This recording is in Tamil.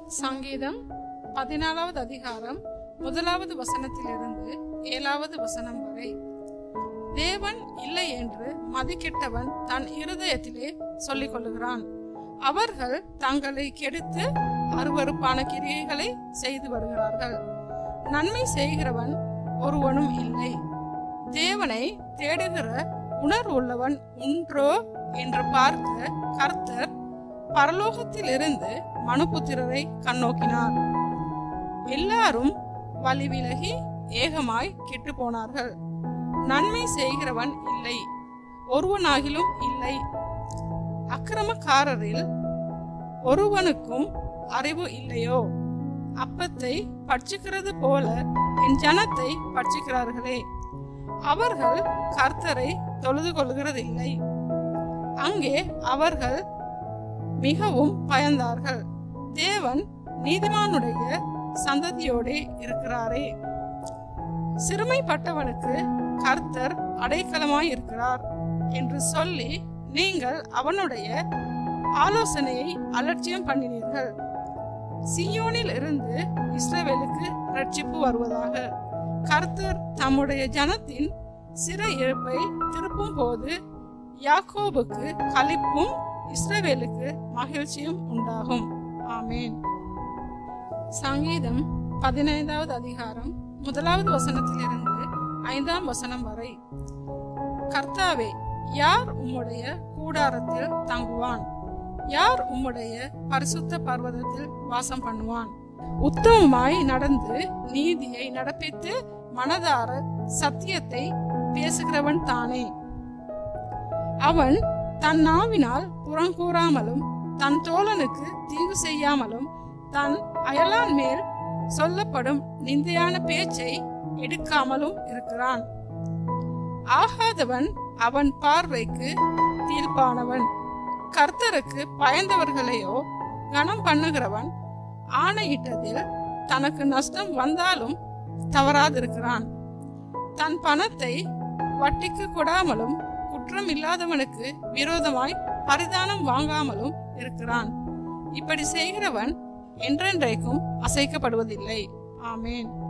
சங்கீதம் பதினாலாவது அதிகாரம் முதலாவது வசனத்திலிருந்து ஏழாவது வசனம் வரை தேவன் இல்லை என்று மதிக்கெட்டவன் தன் இருதயத்திலே சொல்லிக் கொள்ளுகிறான் அவர்கள் தங்களை கெடுத்து அருவருப்பான கிரியைகளை செய்து வருகிறார்கள் நன்மை செய்கிறவன் ஒருவனும் இல்லை தேவனை தேடுகிற உணர்வுள்ளவன் உன்றோ என்று பார்க்க கர்த்தர் பரலோகத்திலிருந்து மனுபுத்திரரை கண்ணோக்கினார் எல்லாரும் வழி விலகி ஏகமாய் கெட்டு போனார்கள் நன்மை செய்கிறவன் இல்லை ஒருவனாகிலும் இல்லை அக்கிரமக்காரரில் ஒருவனுக்கும் அறிவு இல்லையோ அப்பத்தை பட்சிக்கிறது போல என் ஜனத்தை பட்சிக்கிறார்களே அவர்கள் கர்த்தரை தொழுது கொள்கிறதில்லை அங்கே அவர்கள் மிகவும் பயந்தார்கள் தேவன் நீதிமானுடைய சந்ததியோடே இருக்கிறாரே சிறுமைப்பட்டவனுக்கு கர்த்தர் அடைக்கலமாய் இருக்கிறார் என்று சொல்லி நீங்கள் அவனுடைய ஆலோசனையை அலட்சியம் பண்ணினீர்கள் சியோனில் இருந்து இஸ்ரவேலுக்கு ரட்சிப்பு வருவதாக கர்த்தர் தம்முடைய ஜனத்தின் சிறை இழப்பை திருப்பும் போது யாக்கோபுக்கு களிப்பும் இஸ்ரவேலுக்கு மகிழ்ச்சியும் உண்டாகும் ஆமேன் சங்கீதம் பதினைந்தாவது அதிகாரம் முதலாவது வசனத்திலிருந்து ஐந்தாம் வசனம் வரை கர்த்தாவே யார் உம்முடைய கூடாரத்தில் தங்குவான் யார் உம்முடைய பரிசுத்த பர்வதத்தில் வாசம் பண்ணுவான் உத்தமமாய் நடந்து நீதியை நடப்பித்து மனதார சத்தியத்தை பேசுகிறவன் தானே அவன் தன் நாவினால் புறங்கூறாமலும் தன் தோழனுக்கு தீங்கு செய்யாமலும் தன் அயலான் மேல் சொல்லப்படும் நிந்தையான பேச்சை எடுக்காமலும் இருக்கிறான் ஆகாதவன் அவன் பார்வைக்கு தீர்ப்பானவன் கர்த்தருக்கு பயந்தவர்களையோ கனம் பண்ணுகிறவன் ஆணையிட்டதில் தனக்கு நஷ்டம் வந்தாலும் தவறாதிருக்கிறான் தன் பணத்தை வட்டிக்கு கொடாமலும் குற்றம் இல்லாதவனுக்கு விரோதமாய் பரிதானம் வாங்காமலும் இருக்கிறான் இப்படி செய்கிறவன் என்றென்றைக்கும் அசைக்கப்படுவதில்லை ஆமேன்